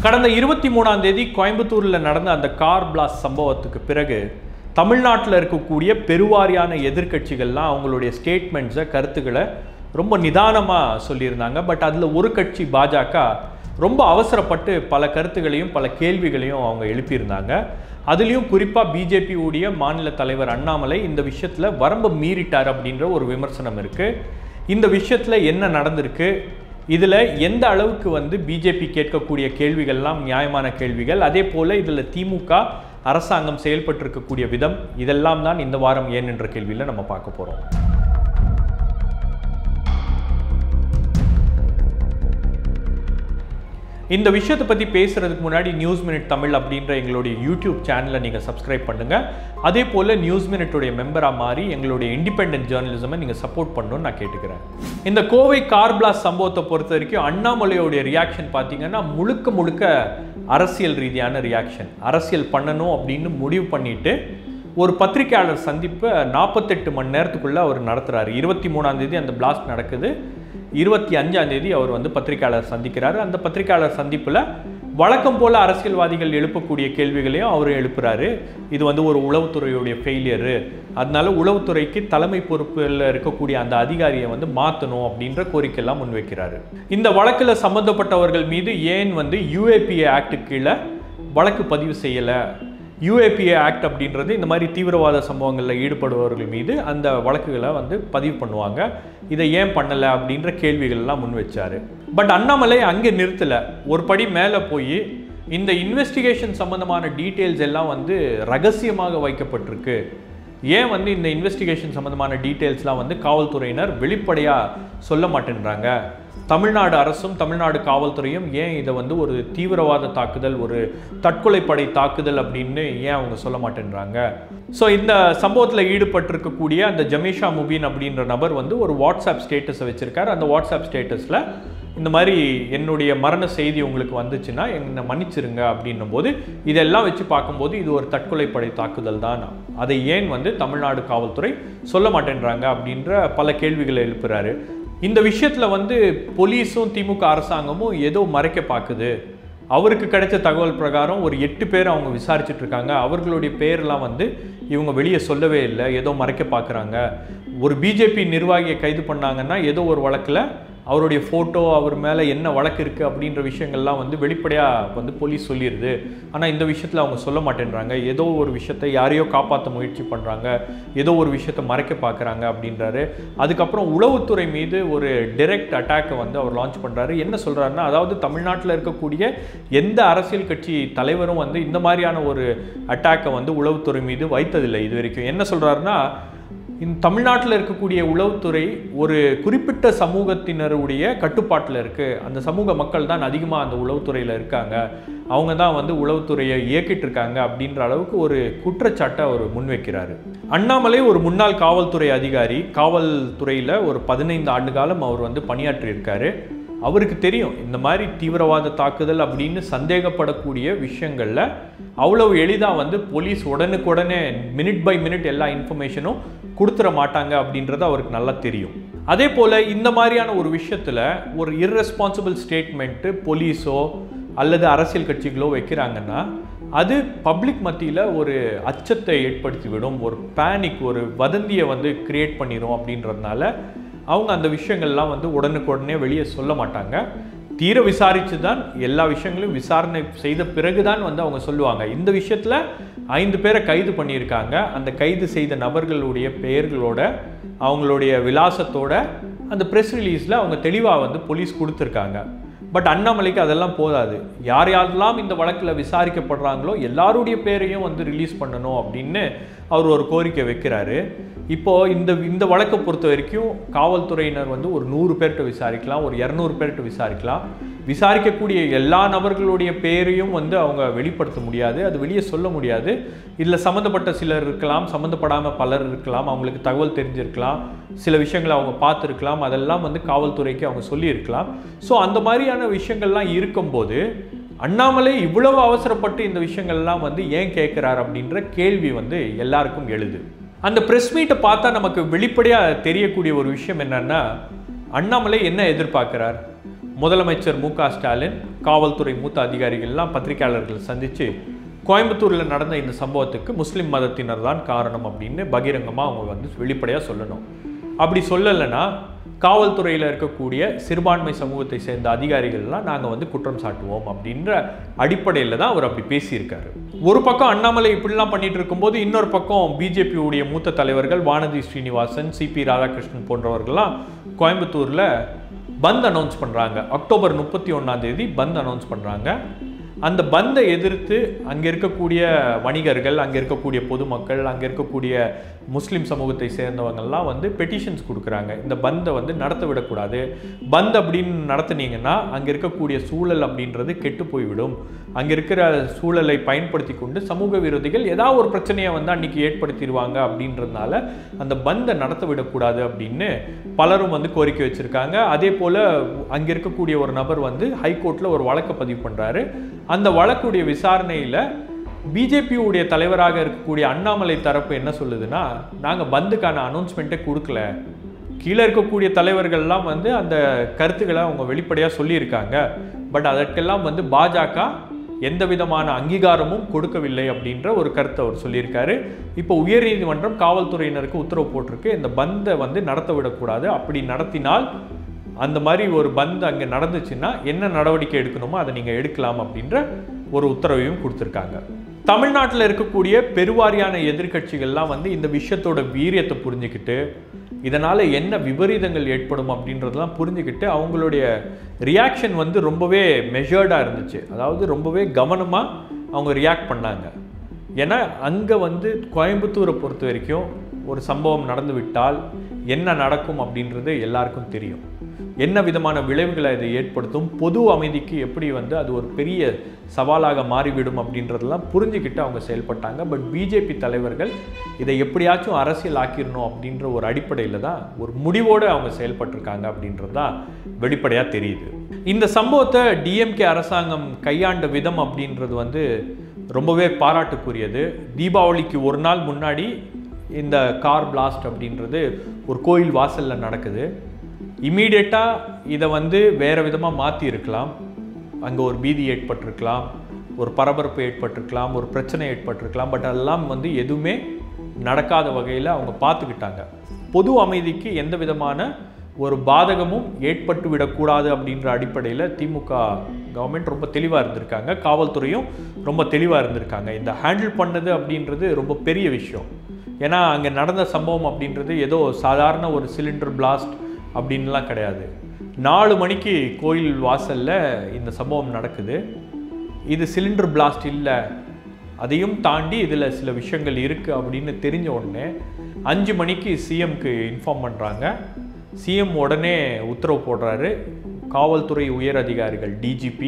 கடந்த இருபத்தி மூணாம் தேதி கோயம்புத்தூரில் நடந்த அந்த கார் பிளாஸ்ட் சம்பவத்துக்கு பிறகு தமிழ்நாட்டில் இருக்கக்கூடிய பெருவாரியான எதிர்க்கட்சிகள்லாம் அவங்களுடைய ஸ்டேட்மெண்ட்ஸை கருத்துக்களை ரொம்ப நிதானமாக சொல்லியிருந்தாங்க பட் அதில் ஒரு கட்சி பாஜக ரொம்ப அவசரப்பட்டு பல கருத்துகளையும் பல கேள்விகளையும் அவங்க எழுப்பியிருந்தாங்க அதுலேயும் குறிப்பாக பிஜேபி உடைய மாநில தலைவர் அண்ணாமலை இந்த விஷயத்தில் வரம்பு மீறிட்டார் அப்படின்ற ஒரு விமர்சனம் இருக்குது இந்த விஷயத்தில் என்ன நடந்திருக்கு இதில் எந்த அளவுக்கு வந்து பிஜேபி கேட்கக்கூடிய கேள்விகள்லாம் நியாயமான கேள்விகள் அதே போல் இதில் திமுக அரசாங்கம் செயல்பட்டிருக்கக்கூடிய விதம் இதெல்லாம் தான் இந்த வாரம் ஏன் என்ற கேள்வியில் நம்ம பார்க்க போகிறோம் இந்த விஷயத்தை பற்றி பேசுகிறதுக்கு முன்னாடி நியூஸ் மினிட் தமிழ் அப்படின்ற எங்களுடைய யூடியூப் சேனலை நீங்கள் சப்ஸ்கிரைப் பண்ணுங்கள் அதே போல் நியூஸ் மினிட்டுடைய மெம்பராக மாறி எங்களுடைய இண்டிபெண்டன்ட் ஜேர்னலிசமை நீங்கள் சப்போர்ட் பண்ணணும்னு நான் கேட்டுக்கிறேன் இந்த கோவை கார் பிளாஸ்ட் சம்பவத்தை பொறுத்த வரைக்கும் அண்ணாமலையோடைய ரியாக்ஷன் பார்த்தீங்கன்னா முழுக்க முழுக்க அரசியல் ரீதியான ரியாக்ஷன் அரசியல் பண்ணணும் அப்படின்னு முடிவு பண்ணிட்டு ஒரு பத்திரிகையாளர் சந்திப்பை நாற்பத்தெட்டு மணி நேரத்துக்குள்ளே அவர் நடத்துகிறாரு இருபத்தி மூணாம் தேதி அந்த பிளாஸ்ட் நடக்குது இருபத்தி அஞ்சாம் தேதி அவர் வந்து பத்திரிகையாளர் சந்திக்கிறாரு அந்த பத்திரிகையாளர் சந்திப்பில் வழக்கம் போல அரசியல்வாதிகள் எழுப்பக்கூடிய கேள்விகளையும் அவர் எழுப்புறாரு இது வந்து ஒரு உளவுத்துறையுடைய ஃபெயிலியரு அதனால உளவுத்துறைக்கு தலைமை பொறுப்பில் இருக்கக்கூடிய அந்த அதிகாரியை வந்து மாற்றணும் அப்படின்ற கோரிக்கையெல்லாம் முன்வைக்கிறாரு இந்த வழக்கில் சம்பந்தப்பட்டவர்கள் மீது ஏன் வந்து யூஏபிஏ ஆக்டு கீழே வழக்கு பதிவு செய்யலை யூஏபிஏ ஆக்ட் அப்படின்றது இந்த மாதிரி தீவிரவாத சம்பவங்களில் ஈடுபடுபவர்கள் மீது அந்த வழக்குகளை வந்து பதிவு பண்ணுவாங்க இதை ஏன் பண்ணலை அப்படின்ற கேள்விகள்லாம் முன் வச்சாரு பட் அண்ணாமலை அங்கே நிறுத்தலை ஒரு படி மேலே போய் இந்த இன்வெஸ்டிகேஷன் சம்பந்தமான டீட்டெயில்ஸ் எல்லாம் வந்து ரகசியமாக வைக்கப்பட்டிருக்கு ஏன் வந்து இந்த இன்வெஸ்டிகேஷன் சம்பந்தமான டீட்டெயில்ஸ்லாம் வந்து காவல்துறையினர் வெளிப்படையாக சொல்ல மாட்டேன்றாங்க தமிழ்நாடு அரசும் தமிழ்நாடு காவல்துறையும் ஏன் இதை வந்து ஒரு தீவிரவாத தாக்குதல் ஒரு தற்கொலைப்படை தாக்குதல் அப்படின்னு ஏன் அவங்க சொல்ல மாட்டேன்றாங்க ஸோ இந்த சம்பவத்தில் ஈடுபட்டிருக்கக்கூடிய அந்த ஜமீஷா முபீன் அப்படின்ற நபர் வந்து ஒரு வாட்ஸ்அப் ஸ்டேட்டஸை வச்சுருக்காரு அந்த வாட்ஸ்அப் ஸ்டேட்டஸில் இந்த மாதிரி என்னுடைய மரண செய்தி உங்களுக்கு வந்துச்சுன்னா என்னை மன்னிச்சிருங்க அப்படின்னும் போது இதெல்லாம் வச்சு பார்க்கும்போது இது ஒரு தற்கொலைப்படை தாக்குதல் தான் அதை ஏன் வந்து தமிழ்நாடு காவல்துறை சொல்ல மாட்டேன்றாங்க அப்படின்ற பல கேள்விகளை எழுப்புறாரு இந்த விஷயத்தில் வந்து போலீஸும் திமுக அரசாங்கமும் ஏதோ மறைக்க பார்க்குது அவருக்கு கிடைச்ச தகவல் பிரகாரம் ஒரு எட்டு பேர் அவங்க விசாரிச்சுட்டு இருக்காங்க அவர்களுடைய பேர்லாம் வந்து இவங்க வெளியே சொல்லவே இல்லை ஏதோ மறைக்க பார்க்குறாங்க ஒரு பிஜேபி நிர்வாகியை கைது பண்ணாங்கன்னா ஏதோ ஒரு வழக்கில் அவருடைய ஃபோட்டோ அவர் மேலே என்ன வழக்கு இருக்குது அப்படின்ற விஷயங்கள்லாம் வந்து வெளிப்படையாக வந்து போலீஸ் சொல்லிடுது ஆனால் இந்த விஷயத்தில் அவங்க சொல்ல மாட்டேன்றாங்க ஏதோ ஒரு விஷயத்தை யாரையோ காப்பாற்ற முயற்சி பண்ணுறாங்க ஏதோ ஒரு விஷயத்தை மறைக்க பார்க்குறாங்க அப்படின்றாரு அதுக்கப்புறம் உளவுத்துறை மீது ஒரு டைரக்ட் அட்டாக்கை வந்து அவர் லான்ச் பண்ணுறாரு என்ன சொல்கிறாருன்னா அதாவது தமிழ்நாட்டில் இருக்கக்கூடிய எந்த அரசியல் கட்சி தலைவரும் வந்து இந்த மாதிரியான ஒரு அட்டாக்கை வந்து உளவுத்துறை மீது வைத்ததில்லை இது வரைக்கும் என்ன சொல்கிறாருன்னா இந்த தமிழ்நாட்டில் இருக்கக்கூடிய உளவுத்துறை ஒரு குறிப்பிட்ட சமூகத்தினருடைய கட்டுப்பாட்டில் இருக்குது அந்த சமூக மக்கள் தான் அதிகமாக அந்த உளவுத்துறையில் இருக்காங்க அவங்க தான் வந்து உளவுத்துறையை இயக்கிட்டு இருக்காங்க அப்படின்ற அளவுக்கு ஒரு குற்றச்சாட்டை அவர் முன்வைக்கிறாரு அண்ணாமலை ஒரு முன்னாள் காவல்துறை அதிகாரி காவல்துறையில் ஒரு பதினைந்து ஆண்டு காலம் அவர் வந்து பணியாற்றியிருக்காரு அவருக்கு தெரியும் இந்த மாதிரி தீவிரவாத தாக்குதல் அப்படின்னு சந்தேகப்படக்கூடிய விஷயங்களில் அவ்வளவு எளிதாக வந்து போலீஸ் உடனுக்குடனே மினிட் பை மினிட் எல்லா இன்ஃபர்மேஷனும் கொடுத்துட மாட்டாங்க அப்படின்றது அவருக்கு நல்லா தெரியும் அதே போல் இந்த மாதிரியான ஒரு விஷயத்தில் ஒரு இர்ரெஸ்பான்சிபிள் ஸ்டேட்மெண்ட்டு போலீஸோ அல்லது அரசியல் கட்சிகளோ வைக்கிறாங்கன்னா அது பப்ளிக் மத்தியில் ஒரு அச்சத்தை ஏற்படுத்திவிடும் ஒரு பேனிக் ஒரு வதந்தியை வந்து கிரியேட் பண்ணிடும் அப்படின்றதுனால அவங்க அந்த விஷயங்கள்லாம் வந்து உடனுக்குடனே வெளியே சொல்ல மாட்டாங்க தீர விசாரித்து தான் எல்லா விஷயங்களையும் விசாரணை செய்த பிறகு தான் வந்து அவங்க சொல்லுவாங்க இந்த விஷயத்தில் ஐந்து பேரை கைது பண்ணியிருக்காங்க அந்த கைது செய்த நபர்களுடைய பெயர்களோட அவங்களுடைய விலாசத்தோட அந்த ப்ரெஸ் ரிலீஸில் அவங்க தெளிவாக வந்து போலீஸ் கொடுத்துருக்காங்க பட் அண்ணாமலைக்கு அதெல்லாம் போதாது யார் யாரெல்லாம் இந்த வழக்கில் விசாரிக்கப்படுறாங்களோ எல்லாருடைய பேரையும் வந்து ரிலீஸ் பண்ணணும் அப்படின்னு அவர் ஒரு கோரிக்கை வைக்கிறாரு இப்போ இந்த இந்த வழக்கை பொறுத்த வரைக்கும் காவல்துறையினர் வந்து ஒரு நூறு பேர்கிட்ட விசாரிக்கலாம் ஒரு இரநூறு பேர்கிட்ட விசாரிக்கலாம் விசாரிக்கக்கூடிய எல்லா நபர்களுடைய பேரையும் வந்து அவங்க வெளிப்படுத்த முடியாது அது வெளியே சொல்ல முடியாது இதில் சம்மந்தப்பட்ட சிலர் இருக்கலாம் சம்மந்தப்படாமல் பலர் இருக்கலாம் அவங்களுக்கு தகவல் தெரிஞ்சிருக்கலாம் சில விஷயங்களை அவங்க பார்த்துருக்கலாம் அதெல்லாம் வந்து காவல்துறைக்கு அவங்க சொல்லியிருக்கலாம் ஸோ அந்த மாதிரியான விஷயங்கள்லாம் இருக்கும்போது அண்ணாமலை இவ்வளவு அவசரப்பட்டு இந்த விஷயங்கள்லாம் வந்து ஏன் கேட்குறாரு அப்படின்ற கேள்வி வந்து எல்லாருக்கும் எழுது அந்த ப்ரெஸ் மீட்டை பார்த்தா நமக்கு வெளிப்படையாக தெரியக்கூடிய ஒரு விஷயம் என்னன்னா அண்ணாமலை என்ன எதிர்பார்க்கிறார் முதலமைச்சர் மு க ஸ்டாலின் காவல்துறை மூத்த அதிகாரிகள்லாம் பத்திரிகையாளர்கள் சந்தித்து கோயம்புத்தூரில் நடந்த இந்த சம்பவத்துக்கு முஸ்லீம் மதத்தினர் தான் காரணம் அப்படின்னு பகிரங்கமாக அவங்க வந்து வெளிப்படையாக சொல்லணும் அப்படி சொல்லலைன்னா காவல்துறையில் இருக்கக்கூடிய சிறுபான்மை சமூகத்தை சேர்ந்த அதிகாரிகள்லாம் நாங்கள் வந்து குற்றம் சாட்டுவோம் அப்படின்ற அடிப்படையில் தான் அவர் அப்படி பேசியிருக்காரு ஒரு பக்கம் அண்ணாமலை இப்படிலாம் பண்ணிட்டு இருக்கும்போது இன்னொரு பக்கம் பிஜேபியுடைய மூத்த தலைவர்கள் வானதி ஸ்ரீனிவாசன் சிபி ராதாகிருஷ்ணன் போன்றவர்கள்லாம் கோயம்புத்தூரில் பந்த் அனௌன்ஸ் பண்ணுறாங்க அக்டோபர் முப்பத்தி ஒன்றாம் தேதி பந்த் அனௌன்ஸ் பண்ணுறாங்க அந்த பந்தை எதிர்த்து அங்கே இருக்கக்கூடிய வணிகர்கள் அங்கே இருக்கக்கூடிய பொதுமக்கள் அங்கே இருக்கக்கூடிய முஸ்லீம் சமூகத்தை சேர்ந்தவங்கெல்லாம் வந்து பெட்டிஷன்ஸ் கொடுக்குறாங்க இந்த பந்தை வந்து நடத்த விடக்கூடாது பந்த் அப்படின்னு நடத்துனீங்கன்னா அங்கே இருக்கக்கூடிய சூழல் அப்படின்றது கெட்டு போய்விடும் அங்கே இருக்கிற சூழலை பயன்படுத்தி கொண்டு சமூக விரோதிகள் ஏதாவது ஒரு பிரச்சனையை வந்து அன்னைக்கு ஏற்படுத்திடுவாங்க அப்படின்றதுனால அந்த பந்தை நடத்த விடக்கூடாது அப்படின்னு பலரும் வந்து கோரிக்கை வச்சுருக்காங்க அதே போல் அங்கே இருக்கக்கூடிய ஒரு நபர் வந்து ஹைகோர்ட்டில் ஒரு வழக்கை பதிவு பண்ணுறாரு அந்த வழக்குடைய விசாரணையில் பிஜேபியுடைய தலைவராக இருக்கக்கூடிய அண்ணாமலை தரப்பு என்ன சொல்லுதுன்னா நாங்கள் பந்துக்கான அனௌன்ஸ்மெண்ட்டே கொடுக்கல கீழே இருக்கக்கூடிய தலைவர்கள்லாம் வந்து அந்த கருத்துக்களை அவங்க வெளிப்படையாக சொல்லியிருக்காங்க பட் அதற்கெல்லாம் வந்து பாஜக எந்த விதமான அங்கீகாரமும் கொடுக்கவில்லை அப்படின்ற ஒரு கருத்தை அவர் சொல்லியிருக்காரு இப்போ உயர்நீதிமன்றம் காவல்துறையினருக்கு உத்தரவு போட்டிருக்கு இந்த பந்தை வந்து நடத்த விடக்கூடாது அப்படி நடத்தினால் அந்த மாதிரி ஒரு பந்த் அங்கே நடந்துச்சுன்னா என்ன நடவடிக்கை எடுக்கணுமோ அதை நீங்கள் எடுக்கலாம் அப்படின்ற ஒரு உத்தரவையும் கொடுத்துருக்காங்க தமிழ்நாட்டில் இருக்கக்கூடிய பெருவாரியான எதிர்க்கட்சிகள்லாம் வந்து இந்த விஷயத்தோட வீரியத்தை புரிஞ்சுக்கிட்டு இதனால் என்ன விபரீதங்கள் ஏற்படும் அப்படின்றதெல்லாம் புரிஞ்சுக்கிட்டு அவங்களுடைய ரியாக்ஷன் வந்து ரொம்பவே மெஷர்டாக இருந்துச்சு அதாவது ரொம்பவே கவனமாக அவங்க ரியாக்ட் பண்ணாங்க ஏன்னா அங்கே வந்து கோயம்புத்தூரை பொறுத்த வரைக்கும் ஒரு சம்பவம் நடந்து விட்டால் என்ன நடக்கும் அப்படின்றது எல்லாருக்கும் தெரியும் என்ன விதமான விளைவுகளை இது ஏற்படுத்தும் பொது அமைதிக்கு எப்படி வந்து அது ஒரு பெரிய சவாலாக மாறிவிடும் அப்படின்றதெல்லாம் புரிஞ்சுக்கிட்டு அவங்க செயல்பட்டாங்க பட் பிஜேபி தலைவர்கள் இதை எப்படியாச்சும் அரசியல் ஆக்கிடணும் அப்படின்ற ஒரு அடிப்படையில் தான் ஒரு முடிவோடு அவங்க செயல்பட்டிருக்காங்க அப்படின்றது தான் வெளிப்படையாக தெரியுது இந்த சம்பவத்தை டிஎம்கே அரசாங்கம் கையாண்ட விதம் அப்படின்றது வந்து ரொம்பவே பாராட்டுக்குரியது தீபாவளிக்கு ஒரு நாள் முன்னாடி இந்த கார் பிளாஸ்ட் அப்படின்றது ஒரு கோயில் வாசலில் நடக்குது இமீடியட்டாக இதை வந்து வேறு விதமாக மாற்றி இருக்கலாம் அங்கே ஒரு பீதி ஏற்பட்டிருக்கலாம் ஒரு பரபரப்பு ஏற்பட்டிருக்கலாம் ஒரு பிரச்சனை ஏற்பட்டிருக்கலாம் பட் அதெல்லாம் வந்து எதுவுமே நடக்காத வகையில் அவங்க பார்த்துக்கிட்டாங்க பொது அமைதிக்கு எந்த விதமான ஒரு பாதகமும் ஏற்பட்டு விடக்கூடாது அப்படின்ற அடிப்படையில் திமுக கவர்மெண்ட் ரொம்ப தெளிவாக இருந்திருக்காங்க காவல்துறையும் ரொம்ப தெளிவாக இருந்திருக்காங்க இந்த ஹேண்டில் பண்ணது அப்படின்றது ரொம்ப பெரிய விஷயம் ஏன்னா அங்கே நடந்த சம்பவம் அப்படின்றது ஏதோ சாதாரண ஒரு சிலிண்டர் பிளாஸ்ட் அப்படின்லாம் கிடையாது நாலு மணிக்கு கோயில் வாசலில் இந்த சம்பவம் நடக்குது இது சிலிண்டர் பிளாஸ்ட் இல்லை அதையும் தாண்டி இதில் சில விஷயங்கள் இருக்குது அப்படின்னு தெரிஞ்ச உடனே அஞ்சு மணிக்கு சிஎம்க்கு இன்ஃபார்ம் பண்ணுறாங்க சிஎம் உடனே உத்தரவு போடுறாரு காவல்துறை உயர் அதிகாரிகள் டிஜிபி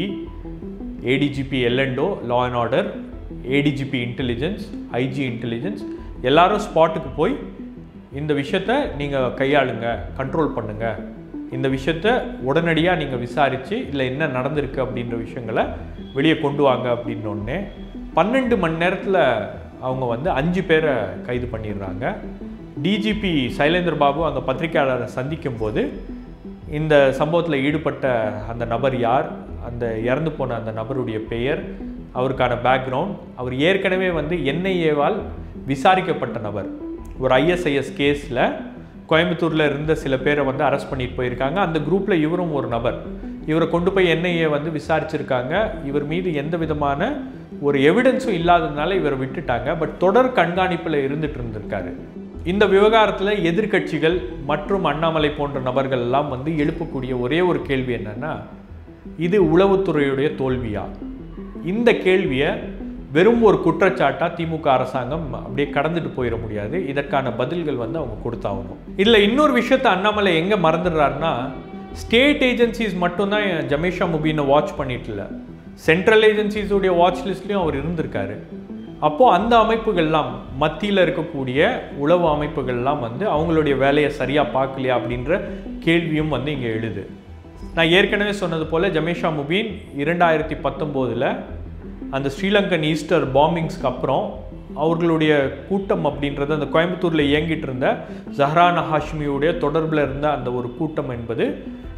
ஏடிஜிபி எல்என்டோ law and order ADGP intelligence IG intelligence எல்லாரும் ஸ்பாட்டுக்கு போய் இந்த விஷயத்த நீங்கள் கையாளுங்க கண்ட்ரோல் பண்ணுங்க இந்த விஷயத்த உடனடியாக நீங்கள் விசாரித்து இல்லை என்ன நடந்திருக்கு அப்படின்ற விஷயங்களை வெளியே கொண்டு வாங்க அப்படின்னோடனே பன்னெண்டு மணி நேரத்தில் அவங்க வந்து அஞ்சு பேரை கைது பண்ணிடுறாங்க டிஜிபி சைலேந்திர பாபு அங்கே பத்திரிகையாளரை சந்திக்கும் போது இந்த சம்பவத்தில் ஈடுபட்ட அந்த நபர் யார் அந்த இறந்து போன அந்த நபருடைய பெயர் அவருக்கான பேக்ரவுண்ட் அவர் ஏற்கனவே வந்து என்ஐஏவால் விசாரிக்கப்பட்ட நபர் ஒரு ஐஎஸ்ஐஎஸ் கேஸில் கோயம்புத்தூரில் இருந்த சில பேரை வந்து அரெஸ்ட் பண்ணிட்டு போயிருக்காங்க அந்த குரூப்பில் இவரும் ஒரு நபர் இவரை கொண்டு போய் என்ஐஏ வந்து விசாரிச்சிருக்காங்க இவர் மீது எந்த விதமான ஒரு எவிடன்ஸும் இல்லாததுனால இவரை விட்டுட்டாங்க பட் தொடர் கண்காணிப்பில் இருந்துட்டு இருந்திருக்காரு இந்த விவகாரத்தில் எதிர்க்கட்சிகள் மற்றும் அண்ணாமலை போன்ற நபர்கள் எல்லாம் வந்து எழுப்பக்கூடிய ஒரே ஒரு கேள்வி என்னன்னா இது உளவுத்துறையுடைய தோல்வியா இந்த கேள்வியை வெறும் ஒரு குற்றச்சாட்டா திமுக அரசாங்கம் அப்படியே கடந்துட்டு போயிட முடியாது இதற்கான பதில்கள் வந்து அவங்க கொடுத்தாகணும் இதில் இன்னொரு விஷயத்தை அண்ணாமலை எங்கே மறந்துடுறாருன்னா ஸ்டேட் ஏஜென்சிஸ் மட்டும்தான் ஜமேஷா முபீனை வாட்ச் பண்ணிட்டு இல்லை சென்ட்ரல் ஏஜென்சிஸுடைய வாட்ச் லிஸ்ட்லேயும் அவர் இருந்திருக்காரு அப்போது அந்த அமைப்புகள்லாம் மத்தியில் இருக்கக்கூடிய உளவு அமைப்புகள்லாம் வந்து அவங்களுடைய வேலையை சரியாக பார்க்கலையா அப்படின்ற கேள்வியும் வந்து இங்கே எழுது நான் ஏற்கனவே சொன்னது போல் ஜமேஷா முபீன் இரண்டாயிரத்தி பத்தொம்போதில் அந்த ஸ்ரீலங்கன் ஈஸ்டர் பாம்பிங்ஸ்க்கு அப்புறம் அவர்களுடைய கூட்டம் அப்படின்றது அந்த கோயம்புத்தூரில் இயங்கிட்டு இருந்த ஜஹ்ரான் ஹாஷ்மியுடைய தொடர்பில் இருந்த அந்த ஒரு கூட்டம் என்பது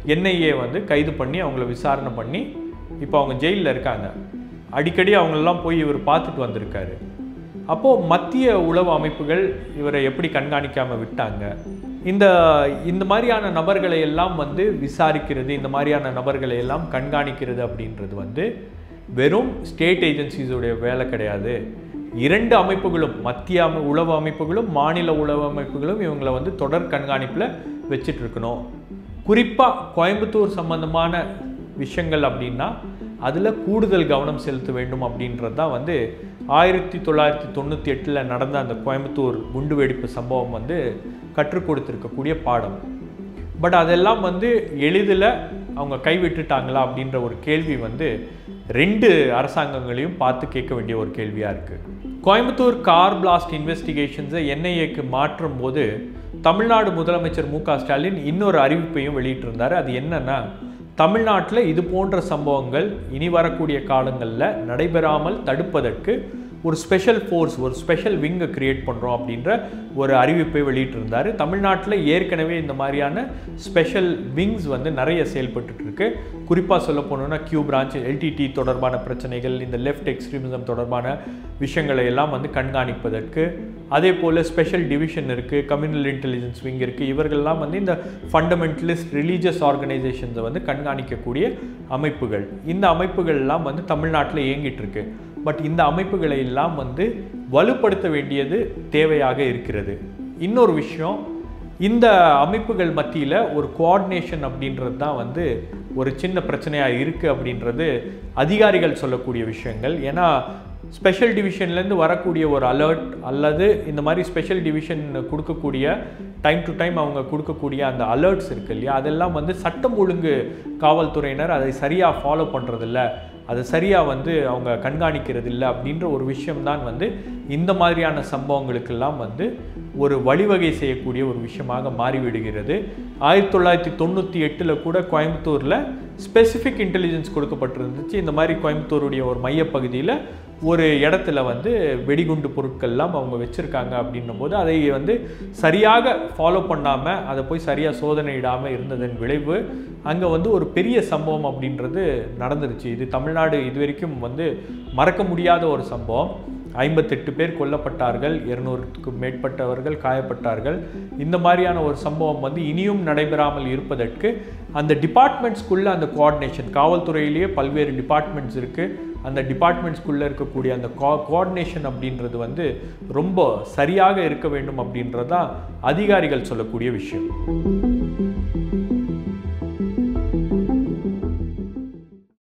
என்ஐஏ வந்து கைது பண்ணி அவங்கள விசாரணை பண்ணி இப்போ அவங்க ஜெயிலில் இருக்காங்க அடிக்கடி அவங்களெல்லாம் போய் இவர் பார்த்துட்டு வந்திருக்காரு அப்போது மத்திய உளவு அமைப்புகள் இவரை எப்படி கண்காணிக்காமல் விட்டாங்க இந்த இந்த மாதிரியான நபர்களை எல்லாம் வந்து விசாரிக்கிறது இந்த மாதிரியான நபர்களை எல்லாம் கண்காணிக்கிறது அப்படின்றது வந்து வெறும் ஸ்டேட் ஏஜென்சிஸுடைய வேலை கிடையாது இரண்டு அமைப்புகளும் மத்திய அமை உளவு அமைப்புகளும் மாநில உளவு அமைப்புகளும் இவங்களை வந்து தொடர் கண்காணிப்பில் வச்சிட்டு இருக்கணும் குறிப்பாக கோயம்புத்தூர் சம்பந்தமான விஷயங்கள் அப்படின்னா அதில் கூடுதல் கவனம் செலுத்த வேண்டும் அப்படின்றது தான் வந்து ஆயிரத்தி தொள்ளாயிரத்தி தொண்ணூற்றி எட்டில் நடந்த அந்த கோயம்புத்தூர் குண்டுவெடிப்பு சம்பவம் வந்து கற்றுக் கொடுத்துருக்கக்கூடிய பாடம் பட் அதெல்லாம் வந்து எளிதில் அவங்க கைவிட்டுட்டாங்களா அப்படின்ற ஒரு கேள்வி வந்து ரெண்டு அரசாங்கங்களையும் பார்த்து கேட்க வேண்டிய ஒரு கேள்வியாக இருக்குது கோயம்புத்தூர் கார் பிளாஸ்ட் இன்வெஸ்டிகேஷன்ஸை என்ஐஏக்கு மாற்றும் போது தமிழ்நாடு முதலமைச்சர் மு க ஸ்டாலின் இன்னொரு அறிவிப்பையும் வெளியிட்டிருந்தார் அது என்னன்னா தமிழ்நாட்டில் இது போன்ற சம்பவங்கள் இனி வரக்கூடிய காலங்களில் நடைபெறாமல் தடுப்பதற்கு ஒரு ஸ்பெஷல் ஃபோர்ஸ் ஒரு ஸ்பெஷல் விங்கை கிரியேட் பண்ணுறோம் அப்படின்ற ஒரு அறிவிப்பை வெளியிட்டிருந்தார் தமிழ்நாட்டில் ஏற்கனவே இந்த மாதிரியான ஸ்பெஷல் விங்ஸ் வந்து நிறைய செயல்பட்டுட்டு இருக்கு குறிப்பாக சொல்ல போனோம்னா கியூ பிரான்ச் எல்டிடி தொடர்பான பிரச்சனைகள் இந்த லெஃப்ட் எக்ஸ்ட்ரீமிசம் தொடர்பான விஷயங்களை எல்லாம் வந்து கண்காணிப்பதற்கு அதே போல் ஸ்பெஷல் டிவிஷன் இருக்குது கம்யூனல் இன்டெலிஜென்ஸ் விங் இருக்குது இவர்கள்லாம் வந்து இந்த ஃபண்டமெண்டலிஸ்ட் ரிலீஜியஸ் ஆர்கனைசேஷன்ஸை வந்து கண்காணிக்கக்கூடிய அமைப்புகள் இந்த அமைப்புகள் எல்லாம் வந்து தமிழ்நாட்டில் இயங்கிட்டு இருக்கு பட் இந்த அமைப்புகளை எல்லாம் வந்து வலுப்படுத்த வேண்டியது தேவையாக இருக்கிறது இன்னொரு விஷயம் இந்த அமைப்புகள் மத்தியில் ஒரு கோஆர்டினேஷன் அப்படின்றது தான் வந்து ஒரு சின்ன பிரச்சனையாக இருக்குது அப்படின்றது அதிகாரிகள் சொல்லக்கூடிய விஷயங்கள் ஏன்னா ஸ்பெஷல் டிவிஷன்லேருந்து வரக்கூடிய ஒரு அலர்ட் அல்லது இந்த மாதிரி ஸ்பெஷல் டிவிஷன் கொடுக்கக்கூடிய டைம் டு டைம் அவங்க கொடுக்கக்கூடிய அந்த அலர்ட்ஸ் இருக்கு இல்லையா அதெல்லாம் வந்து சட்டம் ஒழுங்கு காவல்துறையினர் அதை சரியாக ஃபாலோ பண்ணுறதில்ல அதை சரியாக வந்து அவங்க கண்காணிக்கிறது இல்லை அப்படின்ற ஒரு விஷயம்தான் வந்து இந்த மாதிரியான சம்பவங்களுக்கெல்லாம் வந்து ஒரு வழிவகை செய்யக்கூடிய ஒரு விஷயமாக மாறிவிடுகிறது ஆயிரத்தி தொள்ளாயிரத்தி தொண்ணூற்றி எட்டில் கூட கோயம்புத்தூரில் ஸ்பெசிஃபிக் இன்டெலிஜென்ஸ் கொடுக்கப்பட்டிருந்துச்சு இந்த மாதிரி கோயம்புத்தூருடைய ஒரு மையப்பகுதியில் ஒரு இடத்துல வந்து வெடிகுண்டு பொருட்கள்லாம் அவங்க வச்சுருக்காங்க அப்படின்னும் போது அதை வந்து சரியாக ஃபாலோ பண்ணாமல் அதை போய் சரியாக சோதனையிடாமல் இருந்ததன் விளைவு அங்கே வந்து ஒரு பெரிய சம்பவம் அப்படின்றது நடந்துருச்சு இது தமிழ்நாடு இது வரைக்கும் வந்து மறக்க முடியாத ஒரு சம்பவம் ஐம்பத்தெட்டு பேர் கொல்லப்பட்டார்கள் இருநூறுக்கும் மேற்பட்டவர்கள் காயப்பட்டார்கள் இந்த மாதிரியான ஒரு சம்பவம் வந்து இனியும் நடைபெறாமல் இருப்பதற்கு அந்த டிபார்ட்மெண்ட்ஸ்குள்ளே அந்த கோஆர்டினேஷன் காவல்துறையிலேயே பல்வேறு டிபார்ட்மெண்ட்ஸ் இருக்குது அந்த டிபார்ட்மெண்ட்ஸ்குள்ளே இருக்கக்கூடிய அந்த கோ கோஆர்டினேஷன் அப்படின்றது வந்து ரொம்ப சரியாக இருக்க வேண்டும் அப்படின்றது தான் அதிகாரிகள் சொல்லக்கூடிய விஷயம்